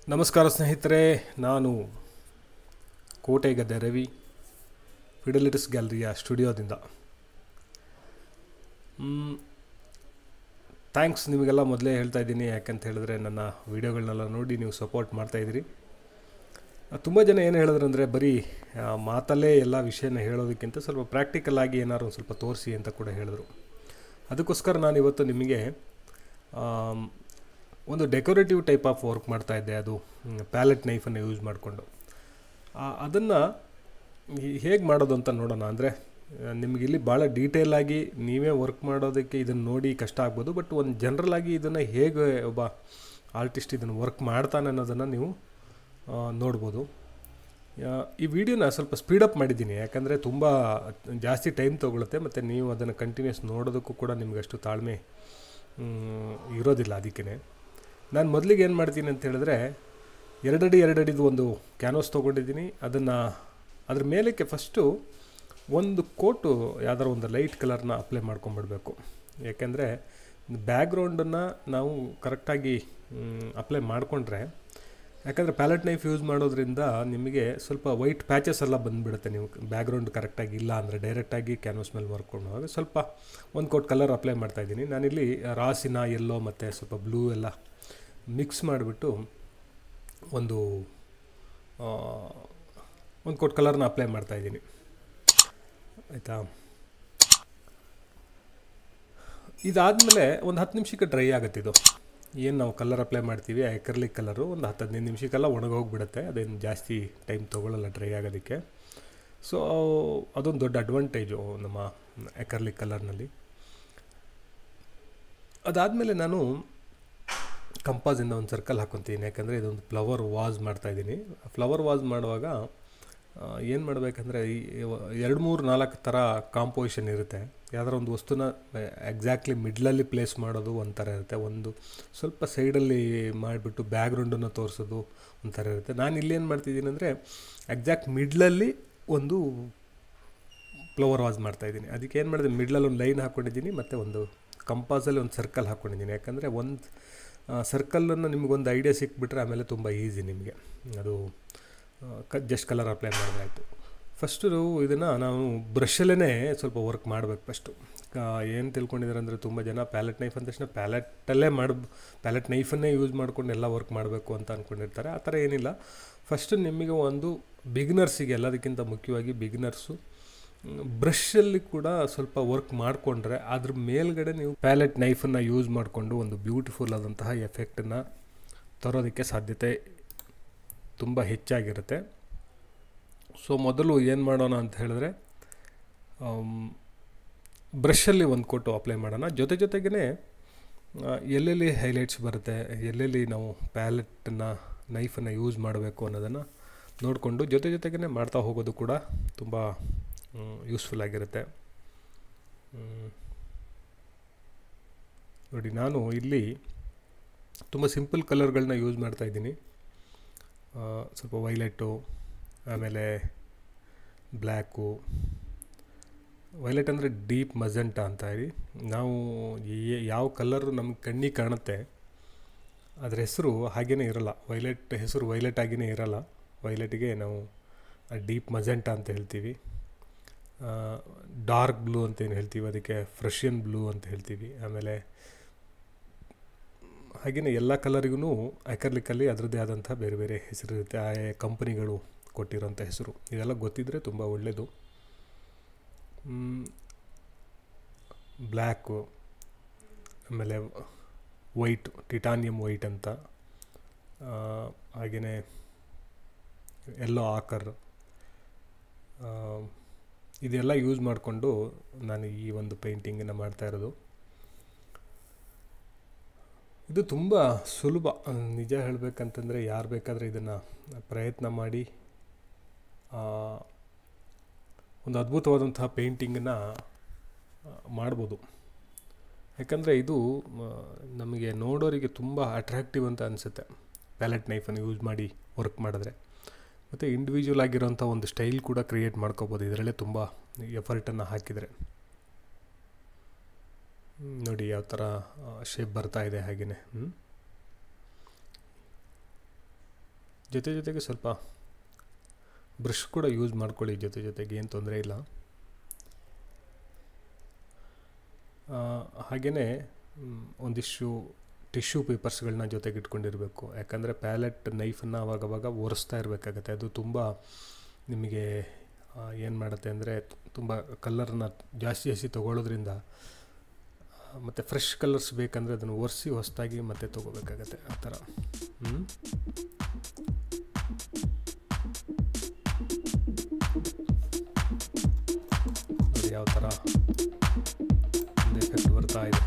ನಮಸ್ಕಾರ ಸ್ನೇಹಿತರೆ ನಾನು ಕೋಟೆ ಗದ್ದೆ ರವಿ ಫಿಡಲಿಟಿಸ್ ಗ್ಯಾಲರಿಯ ಸ್ಟುಡಿಯೋದಿಂದ ಥ್ಯಾಂಕ್ಸ್ ನಿಮಗೆಲ್ಲ ಮೊದಲೇ ಹೇಳ್ತಾ ಇದ್ದೀನಿ ಯಾಕಂತ ಹೇಳಿದ್ರೆ ನನ್ನ ವೀಡಿಯೋಗಳನ್ನೆಲ್ಲ ನೋಡಿ ನೀವು ಸಪೋರ್ಟ್ ಮಾಡ್ತಾಯಿದ್ದೀರಿ ತುಂಬ ಜನ ಏನು ಹೇಳಿದ್ರು ಅಂದರೆ ಬರೀ ಆ, ಮಾತಲ್ಲೇ ಎಲ್ಲ ವಿಷಯನ ಹೇಳೋದಕ್ಕಿಂತ ಸ್ವಲ್ಪ ಪ್ರಾಕ್ಟಿಕಲ್ ಆಗಿ ಏನಾದ್ರು ಒಂದು ಸ್ವಲ್ಪ ತೋರಿಸಿ ಅಂತ ಕೂಡ ಹೇಳಿದ್ರು ಅದಕ್ಕೋಸ್ಕರ ನಾನು ಇವತ್ತು ನಿಮಗೆ ಆಮ್, ಒಂದು ಡೆಕೋರೇಟಿವ್ ಟೈಪ್ ಆಫ್ ವರ್ಕ್ ಮಾಡ್ತಾ ಇದ್ದೆ ಅದು ಪ್ಯಾಲೆಟ್ ನೈಫನ್ನು ಯೂಸ್ ಮಾಡಿಕೊಂಡು ಅದನ್ನು ಹೇಗೆ ಮಾಡೋದು ಅಂತ ನೋಡೋಣ ಅಂದರೆ ನಿಮಗೆ ಇಲ್ಲಿ ಭಾಳ ಡೀಟೇಲ್ ಆಗಿ ನೀವೇ ವರ್ಕ್ ಮಾಡೋದಕ್ಕೆ ಇದನ್ನು ನೋಡಿ ಕಷ್ಟ ಆಗ್ಬೋದು ಬಟ್ ಒಂದು ಜನರಲ್ ಆಗಿ ಇದನ್ನು ಹೇಗೆ ಒಬ್ಬ ಆರ್ಟಿಸ್ಟ್ ಇದನ್ನು ವರ್ಕ್ ಮಾಡ್ತಾನೆ ಅನ್ನೋದನ್ನು ನೀವು ಆ, ನೋಡ್ಬೋದು ಆ, ಈ ವಿಡಿಯೋನ ಸ್ವಲ್ಪ ಸ್ಪೀಡಪ್ ಮಾಡಿದ್ದೀನಿ ಯಾಕಂದರೆ ತುಂಬ ಜಾಸ್ತಿ ಟೈಮ್ ತೊಗೊಳುತ್ತೆ ಮತ್ತು ನೀವು ಅದನ್ನು ಕಂಟಿನ್ಯೂಸ್ ನೋಡೋದಕ್ಕೂ ಕೂಡ ನಿಮ್ಗೆ ಅಷ್ಟು ತಾಳ್ಮೆ ಮ್, ಇರೋದಿಲ್ಲ ಅದಕ್ಕೇ ನಾನು ಮೊದಲಿಗೆ ಏನು ಮಾಡ್ತೀನಿ ಅಂತ ಹೇಳಿದ್ರೆ ಎರಡಡಿ ಎರಡಡಿದು ಒಂದು ಕ್ಯಾನ್ವಾಸ್ ತೊಗೊಂಡಿದ್ದೀನಿ ಅದನ್ನು ಅದ್ರ ಮೇಲಕ್ಕೆ ಫಸ್ಟು ಒಂದು ಕೋಟು ಯಾವ್ದಾರು ಒಂದು ಲೈಟ್ ಕಲರ್ನ ಅಪ್ಲೈ ಮಾಡ್ಕೊಂಬಿಡ್ಬೇಕು ಯಾಕೆಂದರೆ ಬ್ಯಾಕ್ಗ್ರೌಂಡನ್ನು ನಾವು ಕರೆಕ್ಟಾಗಿ ಅಪ್ಲೈ ಮಾಡಿಕೊಂಡ್ರೆ ಯಾಕಂದರೆ ಪ್ಯಾಲೆಟ್ ನೈಫ್ ಯೂಸ್ ಮಾಡೋದ್ರಿಂದ ನಿಮಗೆ ಸ್ವಲ್ಪ ವೈಟ್ ಪ್ಯಾಚಸ್ ಎಲ್ಲ ಬಂದುಬಿಡುತ್ತೆ ನೀವು ಬ್ಯಾಕ್ಗ್ರೌಂಡ್ ಕರೆಕ್ಟಾಗಿ ಇಲ್ಲ ಅಂದರೆ ಡೈರೆಕ್ಟಾಗಿ ಕ್ಯಾನ್ವಾಸ್ ಮೇಲೆ ವರ್ಕೊಂಡು ಹೋಗಿ ಸ್ವಲ್ಪ ಒಂದು ಕೋಟ್ ಕಲರ್ ಅಪ್ಲೈ ಮಾಡ್ತಾಯಿದ್ದೀನಿ ನಾನಿಲ್ಲಿ ರಾಸಿನ ಎಲ್ಲೋ ಮತ್ತು ಸ್ವಲ್ಪ ಬ್ಲೂ ಎಲ್ಲ ಮಿಕ್ಸ್ ಮಾಡಿಬಿಟ್ಟು ಒಂದು ಆ, ಒಂದು ಕೋಟ್ ಕಲರ್ನ ಅಪ್ಲೈ ಮಾಡ್ತಾಯಿದ್ದೀನಿ ಆಯಿತಾ ಇದಾದಮೇಲೆ ಒಂದು ಹತ್ತು ನಿಮಿಷಕ್ಕೆ ಡ್ರೈ ಆಗುತ್ತೆ ಇದು ಏನು ನಾವು ಕಲರ್ ಅಪ್ಲೈ ಮಾಡ್ತೀವಿ ಎಕರ್ಲಿಕ್ ಕಲರು ಒಂದು ಹತ್ತು ಹದಿನೈದು ನಿಮಿಷಕ್ಕೆಲ್ಲ ಒಣಗೋಗ್ಬಿಡುತ್ತೆ ಅದೇನು ಜಾಸ್ತಿ ಟೈಮ್ ತೊಗೊಳ್ಳಲ್ಲ ಡ್ರೈ ಆಗೋದಕ್ಕೆ ಸೊ ಅದೊಂದು ದೊಡ್ಡ ಅಡ್ವಾಂಟೇಜು ನಮ್ಮ ಎಕರ್ಲಿಕ್ ಕಲರ್ನಲ್ಲಿ ಅದಾದಮೇಲೆ ನಾನು ಕಂಪಾಸಿಂದ ಒಂದು ಸರ್ಕಲ್ ಹಾಕ್ಕೊತೀನಿ ಯಾಕಂದರೆ ಇದೊಂದು ಫ್ಲವರ್ ವಾಸ್ ಮಾಡ್ತಾಯಿದ್ದೀನಿ ಫ್ಲವರ್ ವಾಸ್ ಮಾಡುವಾಗ ಏನು ಮಾಡಬೇಕಂದ್ರೆ ಈ ಎರಡು ಮೂರು ನಾಲ್ಕು ಥರ ಕಾಂಪೋಸಿಷನ್ ಇರುತ್ತೆ ಯಾವ್ದಾರ ಒಂದು ವಸ್ತುನ ಎಕ್ಸಾಕ್ಟ್ಲಿ ಮಿಡ್ಲಲ್ಲಿ ಪ್ಲೇಸ್ ಮಾಡೋದು ಒಂಥರ ಇರುತ್ತೆ ಒಂದು ಸ್ವಲ್ಪ ಸೈಡಲ್ಲಿ ಮಾಡಿಬಿಟ್ಟು ಬ್ಯಾಕ್ಗ್ರೌಂಡನ್ನು ತೋರಿಸೋದು ಒಂಥರ ಇರುತ್ತೆ ನಾನು ಇಲ್ಲೇನು ಮಾಡ್ತಿದ್ದೀನಿ ಅಂದರೆ ಎಕ್ಸಾಕ್ಟ್ ಮಿಡ್ಲಲ್ಲಿ ಒಂದು ಫ್ಲವರ್ ವಾಸ್ ಮಾಡ್ತಾಯಿದ್ದೀನಿ ಅದಕ್ಕೆ ಏನು ಮಾಡಿದೆ ಮಿಡ್ಲಲ್ಲಿ ಒಂದು ಲೈನ್ ಹಾಕ್ಕೊಂಡಿದ್ದೀನಿ ಮತ್ತು ಒಂದು ಕಂಪಾಸಲ್ಲಿ ಒಂದು ಸರ್ಕಲ್ ಹಾಕ್ಕೊಂಡಿದ್ದೀನಿ ಯಾಕಂದರೆ ಒಂದು ಸರ್ಕಲನ್ನು ನಿಮಗೊಂದು ಐಡಿಯಾ ಸಿಕ್ಬಿಟ್ರೆ ಆಮೇಲೆ ತುಂಬ ಈಸಿ ನಿಮಗೆ ಅದು ಕ ಜಸ್ಟ್ ಕಲರ್ ಅಪ್ಲೈ ಮಾಡಿದ್ರಾಯ್ತು ಫಸ್ಟು ಇದನ್ನು ನಾವು ಬ್ರಷಲ್ಲೇ ಸ್ವಲ್ಪ ವರ್ಕ್ ಮಾಡಬೇಕು ಫಸ್ಟು ಏನು ತಿಳ್ಕೊಂಡಿದ್ದಾರೆ ಅಂದರೆ ತುಂಬ ಜನ ಪ್ಯಾಲೆಟ್ ನೈಫ್ ಅಂದ ತಕ್ಷಣ ಪ್ಯಾಲೆಟಲ್ಲೇ ಮಾಡಿ ಪ್ಯಾಲೆಟ್ ನೈಫನ್ನೇ ಯೂಸ್ ಮಾಡ್ಕೊಂಡು ಎಲ್ಲ ವರ್ಕ್ ಮಾಡಬೇಕು ಅಂತ ಅಂದ್ಕೊಂಡಿರ್ತಾರೆ ಆ ಥರ ಏನಿಲ್ಲ ಫಸ್ಟು ನಿಮಗೆ ಒಂದು ಬಿಗಿನರ್ಸಿಗೆ ಎಲ್ಲದಕ್ಕಿಂತ ಮುಖ್ಯವಾಗಿ ಬಿಗಿನರ್ಸು ಬ್ರಷಲ್ಲಿ ಕೂಡ ಸ್ವಲ್ಪ ವರ್ಕ್ ಮಾಡಿಕೊಂಡ್ರೆ ಅದ್ರ ಮೇಲ್ಗಡೆ ನೀವು ಪ್ಯಾಲೆಟ್ ನೈಫನ್ನು ಯೂಸ್ ಮಾಡಿಕೊಂಡು ಒಂದು ಬ್ಯೂಟಿಫುಲ್ ಆದಂತಹ ಎಫೆಕ್ಟನ್ನು ತರೋದಕ್ಕೆ ಸಾಧ್ಯತೆ ತುಂಬ ಹೆಚ್ಚಾಗಿರುತ್ತೆ ಸೊ ಮೊದಲು ಏನು ಮಾಡೋಣ ಅಂತ ಹೇಳಿದ್ರೆ ಬ್ರಷಲ್ಲಿ ಒಂದು ಕೊಟ್ಟು ಅಪ್ಲೈ ಮಾಡೋಣ ಜೊತೆ ಜೊತೆಗೇ ಎಲ್ಲೆಲ್ಲಿ ಹೈಲೈಟ್ಸ್ ಬರುತ್ತೆ ಎಲ್ಲೆಲ್ಲಿ ನಾವು ಪ್ಯಾಲೆಟನ್ನು ನೈಫನ್ನು ಯೂಸ್ ಮಾಡಬೇಕು ಅನ್ನೋದನ್ನು ನೋಡಿಕೊಂಡು ಜೊತೆ ಜೊತೆಗೇ ಮಾಡ್ತಾ ಹೋಗೋದು ಕೂಡ ತುಂಬ ಯೂಸ್ಫುಲ್ ಆಗಿರುತ್ತೆ ಹ್ಮ್. ನೋಡಿ ನಾನು ಇಲ್ಲಿ ತುಂಬ ಸಿಂಪಲ್ ಕಲರ್ಗಳನ್ನ ಯೂಸ್ ಮಾಡ್ತಾ ಇದ್ದೀನಿ ಆ, ಸ್ವಲ್ಪ ವೈಲೆಟು ಆಮೇಲೆ ಬ್ಲ್ಯಾಕು ವೈಲೆಟ್ ಅಂದರೆ ಡೀಪ್ ಮಜೆಂಟ ಅಂತ ಹೇಳಿ ನಾವು ಈ- ಯಾವ ಕಲರು ನಮ್ಗೆ ಕಣ್ಣಿಗೆ ಕಾಣುತ್ತೆ ಅದ್ರ ಹೆಸರು ಹಾಗೇ ಇರಲ್ಲ ವೈಲೆಟ್ ಹೆಸರು ವೈಲೆಟ್ ಆಗಿಯೇ ಇರಲ್ಲ ವೈಲೆಟ್ಗೆ ನಾವು ಡೀಪ್ ಮಜೆಂಟ ಅಂತ ಹೇಳ್ತೀವಿ ಡಾರ್ಕ್ ಬ್ಲೂ ಅಂತ ಏನು ಹೇಳ್ತೀವಿ ಅದಕ್ಕೆ ಫ್ರಷಿಯನ್ ಬ್ಲೂ ಅಂತ ಹೇಳ್ತೀವಿ ಆಮೇಲೆ ಹಾಗೆಯೇ ಎಲ್ಲ ಕಲರಿಗೂ ಅಕರ್ಲಿಕ್ಕಲ್ಲಿ ಅದರದ್ದೇ ಆದಂಥ ಬೇರೆ ಬೇರೆ ಹೆಸರು ಇರುತ್ತೆ ಆ ಕಂಪನಿಗಳು ಕೊಟ್ಟಿರೋಂಥ ಹೆಸರು ಇದೆಲ್ಲ ಗೊತ್ತಿದ್ದರೆ ತುಂಬ ಒಳ್ಳೆಯದು ಬ್ಲ್ಯಾಕು ಆಮೇಲೆ ವೈಟ್ ಟಿಟಾನಿಯಮ್ ವೈಟ್ ಅಂತ ಹಾಗೆಯೇ ಎಲ್ಲೋ ಆಕರ್ ಆ, ಇದೆಲ್ಲ ಯೂಸ್ ಮಾಡಿಕೊಂಡು ನಾನು ಈ ಒಂದು ಪೇಂಟಿಂಗನ್ನು ಮಾಡ್ತಾ ಇರೋದು ಇದು ತುಂಬ ಸುಲಭ ಆ, ನಿಜ ಹೇಳಬೇಕಂತಂದರೆ ಯಾರು ಬೇಕಾದರೆ ಇದನ್ನು ಪ್ರಯತ್ನ ಮಾಡಿ ಆ, ಒಂದು ಅದ್ಭುತವಾದಂತಹ ಪೇಂಟಿಂಗನ್ನು ಮಾಡ್ಬೋದು ಯಾಕಂದರೆ ಇದು ಆ, ನಮಗೆ ನೋಡೋರಿಗೆ ತುಂಬ ಅಟ್ರಾಕ್ಟಿವ್ ಅಂತ ಅನಿಸುತ್ತೆ ಪ್ಯಾಲೆಟ್ ನೈಫನ್ನು ಯೂಸ್ ಮಾಡಿ ವರ್ಕ್ ಮಾಡಿದ್ರೆ ಮತ್ತು ಇಂಡಿವಿಜುವಲ್ ಆಗಿರೋಂಥ ಒಂದು ಸ್ಟೈಲ್ ಕೂಡ ಕ್ರಿಯೇಟ್ ಮಾಡ್ಕೋಬೋದು ಇದರಲ್ಲೇ ತುಂಬ ಎಫರ್ಟನ್ನು ಹಾಕಿದರೆ ಹ್ಮ್, ನೋಡಿ ಯಾವ ಥರ ಶೇಪ್ ಬರ್ತಾ ಇದೆ ಹಾಗೆಯೇ ಹ್ಞೂ ಜೊತೆ ಜೊತೆಗೆ ಸ್ವಲ್ಪ ಬ್ರಷ್ ಕೂಡ ಯೂಸ್ ಮಾಡ್ಕೊಳ್ಳಿ ಜೊತೆ ಜೊತೆಗೆ ಏನು ತೊಂದರೆ ಇಲ್ಲ ಹಾಗೆಯೇ ಒಂದಿಷ್ಟು ಟಿಶ್ಯೂ ಪೇಪರ್ಸ್ಗಳನ್ನ ಜೊತೆಗೆ ಇಟ್ಕೊಂಡಿರಬೇಕು ಯಾಕಂದರೆ ಪ್ಯಾಲೆಟ್ ನೈಫನ್ನು ಅವಾಗವಾಗ ಒರೆಸ್ತಾ ಇರಬೇಕಾಗತ್ತೆ ಅದು ತುಂಬ ನಿಮಗೆ ಏನು ಮಾಡುತ್ತೆ ಅಂದರೆ ತುಂಬ ಕಲರ್ನ ಜಾಸ್ತಿ ಜಾಸ್ತಿ ತೊಗೊಳ್ಳೋದ್ರಿಂದ ಮತ್ತು ಫ್ರೆಶ್ ಕಲರ್ಸ್ ಬೇಕಂದರೆ ಅದನ್ನು ಒರೆಸಿ ಹೊಸದಾಗಿ ಮತ್ತೆ ತೊಗೋಬೇಕಾಗತ್ತೆ ಆ ಥರ ಹ್ಞೂ ನೋಡಿ ಯಾವ ಥರ ಒಂದು ಎಫೆಕ್ಟ್ ಬರ್ತಾ ಇದೆ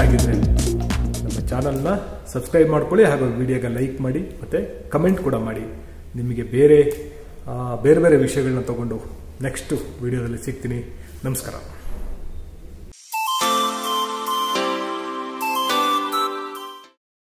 ಆಗಿದ್ರೆ ನಮ್ಮ ಚಾನಲ್ನ ಸಬ್ಸ್ಕ್ರೈಬ್ ಮಾಡ್ಕೊಳ್ಳಿ ಹಾಗೂ ವಿಡಿಯೋಗೆ ಲೈಕ್ ಮಾಡಿ ಮತ್ತು ಕಮೆಂಟ್ ಕೂಡ ಮಾಡಿ ನಿಮಗೆ ಬೇರೆ ಆ, ಬೇರೆ ಬೇರೆ ವಿಷಯಗಳನ್ನ ತಗೊಂಡು ನೆಕ್ಸ್ಟ್ ವಿಡಿಯೋದಲ್ಲಿ ಸಿಗ್ತೀನಿ ನಮಸ್ಕಾರ